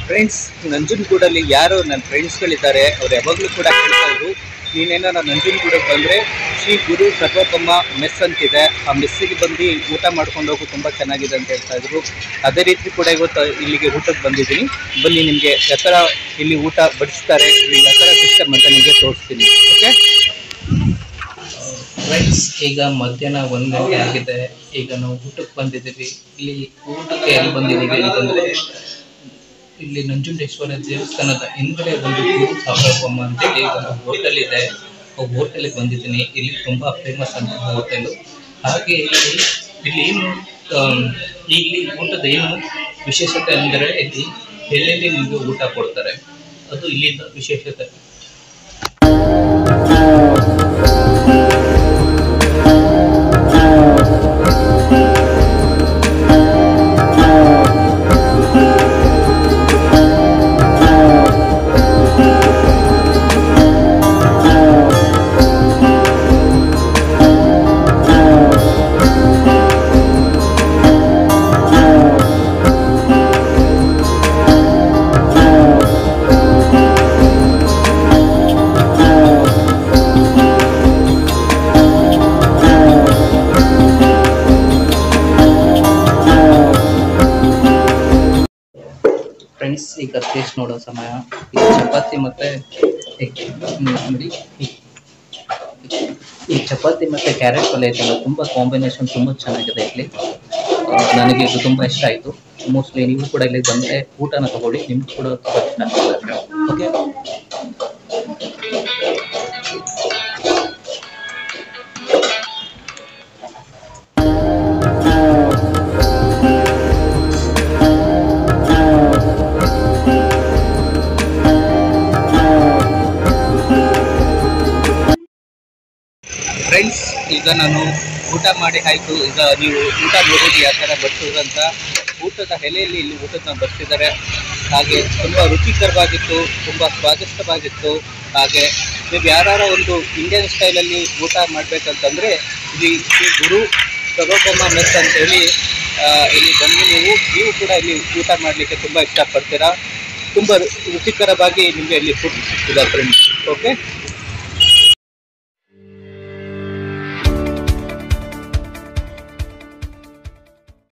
friends ನಂಜನಗೂಡಲ್ಲಿ ಯಾರು ನನ್ನ ಫ್ರೆಂಡ್ಸ್ಗಳಿದ್ದಾರೆ ಅವ್ರು ಯಾವಾಗಲೂ ಕೂಡ ಕೇಳ್ತಾಯಿದ್ರು ನೀನೇನೋ ನಾನು ನಂಜನಗೂಡಕ್ಕೆ ಬಂದರೆ ಶ್ರೀ ಗುರು ಸರ್ವೋತ್ತಮ ಮೆಸ್ ಅಂತಿದೆ ಆ ಮೆಸ್ಸಿಗೆ ಬಂದು ಊಟ ಮಾಡ್ಕೊಂಡು ಹೋಗು ತುಂಬ ಚೆನ್ನಾಗಿದೆ ಅಂತ ಹೇಳ್ತಾ ಇದ್ರು ಅದೇ ರೀತಿ ಕೂಡ ಇವತ್ತು ಇಲ್ಲಿಗೆ ಊಟಕ್ಕೆ ಬಂದಿದ್ದೀನಿ ಬನ್ನಿ ನಿಮಗೆ ಯಾವ ಥರ ಇಲ್ಲಿ ಊಟ ಬಡಿಸ್ತಾರೆ ಇಲ್ಲಿ ಯಾವ ಥರ ಸಿಸ್ಟಮ್ ಅಂತ ನಿಮಗೆ ತೋರಿಸ್ತೀನಿ ಓಕೆ ಫ್ರೆಂಡ್ಸ್ ಈಗ ಮಧ್ಯಾಹ್ನ ಒಂದು ಗಂಟೆ ಆಗಿದೆ ಈಗ ನಾವು ಊಟಕ್ಕೆ ಬಂದಿದ್ದೀವಿ ಇಲ್ಲಿ ಊಟಕ್ಕೆ ಎಲ್ಲಿ ಬಂದಿದ್ದೀವಿ ಅಂತಂದ್ರೆ ಇಲ್ಲಿ ನಂಜುಂಡೇಶ್ವರ ದೇವಸ್ಥಾನದ ಹಿಂದ್ಗಡೆ ಒಂದು ಗುರು ಸಾಂಬ್ರಹ್ಮ ಅಂತೇಳಿ ಒಂದು ಹೋಟೆಲ್ ಇದೆ ಆ ಹೋಟೆಲ್ಗೆ ಬಂದಿದ್ದೀನಿ ಇಲ್ಲಿ ತುಂಬಾ ಫೇಮಸ್ ಅಂತ ಹೋಟೆಲ್ ಹಾಗೆ ಇಲ್ಲಿ ಇಲ್ಲಿ ಏನು ಆಮ್, ಇಲ್ಲಿ ಊಟದ ಏನು ವಿಶೇಷತೆ ಅಂದರೆ ಇಲ್ಲಿ ಎಲ್ಲೆಲ್ಲಿ ನಿಮಗೆ ಊಟ ಕೊಡ್ತಾರೆ ಅದು ಇಲ್ಲಿಂದ ವಿಶೇಷತೆ ಫ್ರೆಂಡ್ಸ್ ಈಗ ಟೇಸ್ಟ್ ನೋಡೋ ಸಮಯ ಈಗ ಚಪಾತಿ ಮತ್ತೆ egg, ಹ್ಮ್, ನೋಡಿ ಈ- ಈ ಚಪಾತಿ ಮತ್ತೆ ಕ್ಯಾರೆಟ್ ಪಲ್ಯ ಐತಲ್ಲ ತುಂಬ ಕಾಂಬಿನೇಷನ್ ತುಂಬ ಚೆನ್ನಾಗಿದೆ ಇಲ್ಲಿ ಆ, ನನಗೆ ಇದು ತುಂಬ ಇಷ್ಟ ಆಯಿತು ಮೋಸ್ಟ್ಲಿ ನೀವು ಕೂಡ ಇಲ್ಲಿ ಬಂದರೆ ಊಟನ ತಗೊಳ್ಳಿ ನಿಮ್ಗೆ ಕೂಡ ತುಂಬ ಇಷ್ಟ ಆಗ್ತದೆ ಓಕೆ ಫ್ರೆಂಡ್ಸ್ ಈಗ ನಾನು ಊಟ ಮಾಡಿ ಆಯಿತು ಈಗ ನೀವು ಊಟ ನೋಡಿದ್ರೆ ಯಾವ ಥರ ಬಡಿಸೋದು ಅಂತ ಊಟದ ಎಲೆಯಲ್ಲಿ ಇಲ್ಲಿ ಊಟನ ಬರ್ತಿದ್ದಾರೆ ಹಾಗೆ ತುಂಬ ರುಚಿಕರವಾಗಿತ್ತು ತುಂಬ ಸ್ವಾದಿಷ್ಟವಾಗಿತ್ತು ಹಾಗೆ ನೀವು ಯಾರು ಒಂದು ಇಂಡಿಯನ್ ಸ್ಟೈಲಲ್ಲಿ ಊಟ ಮಾಡಬೇಕಂತಂದರೆ ಇಲ್ಲಿ ಶ್ರೀ ಗುರು ಸರ್ವೋತ್ತಮ ಮೆಸ್ ಅಂತೇಳಿ ಆ, ಇಲ್ಲಿ ಬಂದು ನೀವು ನೀವು ಕೂಡ ಇಲ್ಲಿ ಊಟ ಮಾಡಲಿಕ್ಕೆ ತುಂಬ ಇಷ್ಟಪಡ್ತೀರಾ ತುಂಬ ರುಚಿಕರವಾಗಿ ನಿಮಗೆ ಇಲ್ಲಿ ಫುಡ್ ಸಿಗ್ತದೆ ಫ್ರೆಂಡ್ಸ್ ಓಕೆ